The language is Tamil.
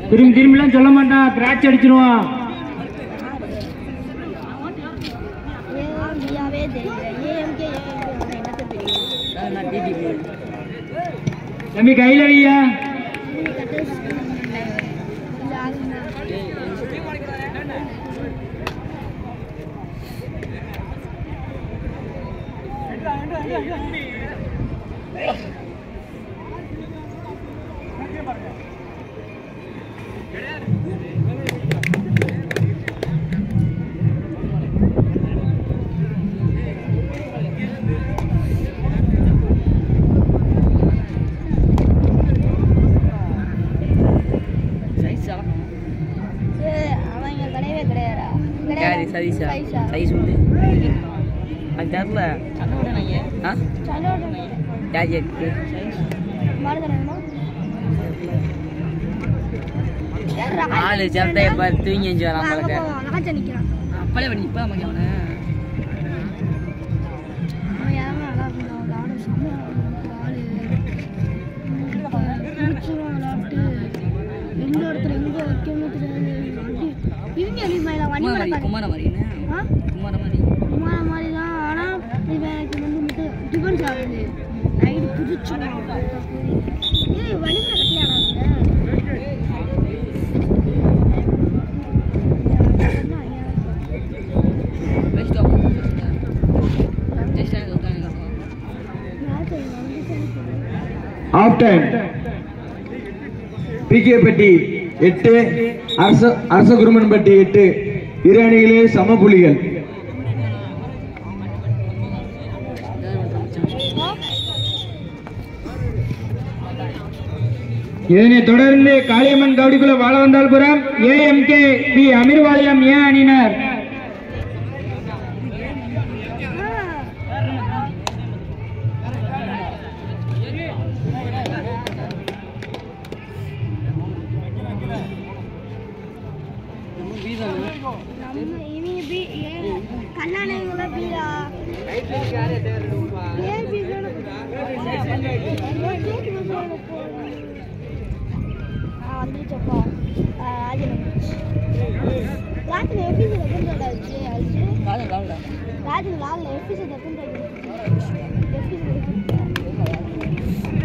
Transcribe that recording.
திரும்பி திரும்பிலாம் சொல்ல மாட்டான் கிராச் அடிச்சிருவான் ஏஎம்பியாவே தெரியல ஏஎம்கே ஏஎம்கே என்னத்த தெரியும் நான் டிடி தம்பி கையில வையா சைஸ் அவங்க கிடையவே கிடையாதா யாரு சதீஷா சைஸா சைஸ் உண்டு அது தெரில ஆ சலோட யார் இருக்கு மாறுதரமா ஆளு சந்தையை பார்த்து தூங்கி எஞ்சி வரான் உங்களுக்கு நகச்ச நிக்கிறான் அப்பளே பண்ணி இப்போ மகன் அவனை அவன் யாரும் நல்லா இருந்தான் விளாட செம்ம ஆளு பிடிச்சிரும் விளாட்டு எந்த இடத்துல எங்க வைக்கணும் தெரியாது அடி இவங்க அதிகமாக வண்டி குமார மாதிரி நடக்காது குமார மாதிரி என்ன ஆ குமார மாதிரி விமான மாதிரி தான் ஆனால் இவன் எனக்கு வந்து மட்டும் டிஃபென்ஸ் ஆகுது நைட்டு புதிச்சிடும் இது வலிமை கட்டியாடாங்க பெஸ்ட் ஆஃப் ஜஸ்ட் எனக்கு உட்காந்து ஆஃப் டைம் பிகேபட்டி எட்டு அரச அரச குருமன்பட்டி எட்டு இரு அணிகளே சம புள்ளிகள் இதனைத் தொடர்ந்து காளியம்மன் கவுடிக்குள்ள வாழ வந்தால்புரம் ஏஎம்கே பி அமீர்வாளையம் ஏ அணியினர் நம்ம இவங்க பி ஏன் கண்ணாடிங்கள பீரா ஏன் பீரா வந்துருச்சப்பா ராஜன் ராஜன் எபிசோட் எத்தனை ஆச்சு ஆச்சு காதல் காவலா ராஜன் லாலில் எபிசோட் எத்தனை எபிசோட்